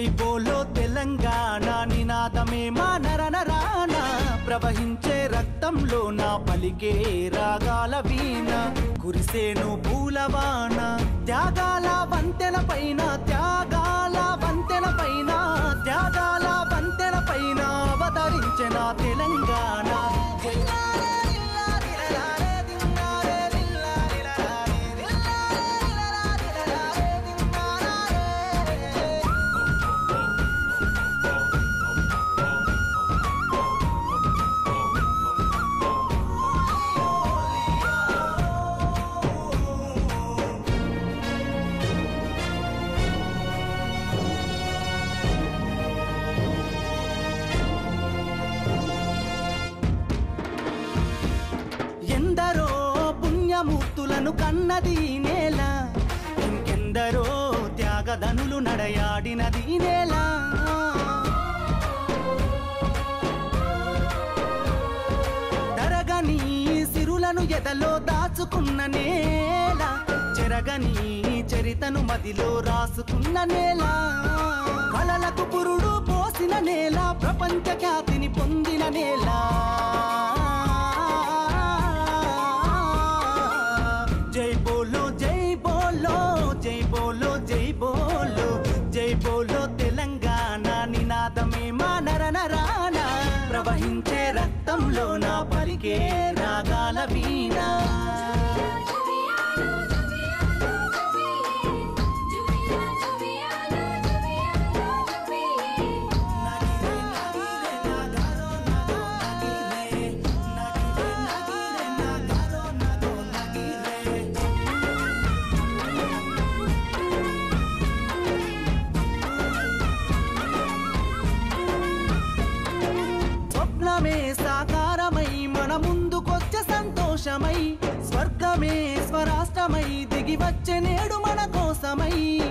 బోలో తెలంగాణ నినాదమే మా నరనరాన ప్రవహించే రక్తంలో నా పలికే రాగాల వీణ కురిసేను పూలవాన త్యాగాల వంతెన పైన త్యాగాల వంతెన పైన త్యాగాల వంతెన పైన అవతరించిన తెలంగాణ ఎందరో పుణ్యమూర్తులను కన్నది ఈ నేల ఇంకెందరో త్యాగధనులు నడయాడినది ఈ నేల తరగని సిరులను ఎదలో దాచుకున్న నేల చెరగని చరితను మదిలో రాసుకున్న నేల కలలకు పురుడు పోసిన నేల ప్రపంచ ఖ్యాతిని పొందిన నేల జై బోలో జై బోలో జై బోలో జై బోలో జై బోలో తెలంగాణ నినాదమే మా నరనరాన ప్రవహించే రక్తంలో నా పలికే రాగాల వీణ స్వప్నమే సాకారమై మన ముందుకొచ్చే సంతోషమై స్వర్గమే స్వరాష్ట్రమై దిగి వచ్చే నేడు మన కోసమై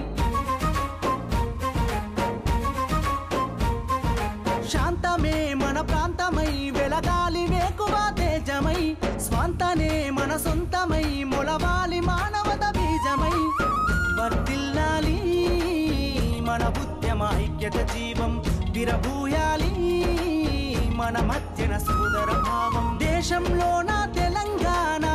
శాంతమే మన ప్రాంతమై వెలగాలి వేకువ తేజమై స్వంతనే మన సొంతమై మొలవాలి మానవత బీజమై వర్దిల్లాలి మన ఉద్యమ ఐక్యత జీవం విరబూయాలి మన మధ్యన సోదర భావం దేశంలో నా తెలంగాణ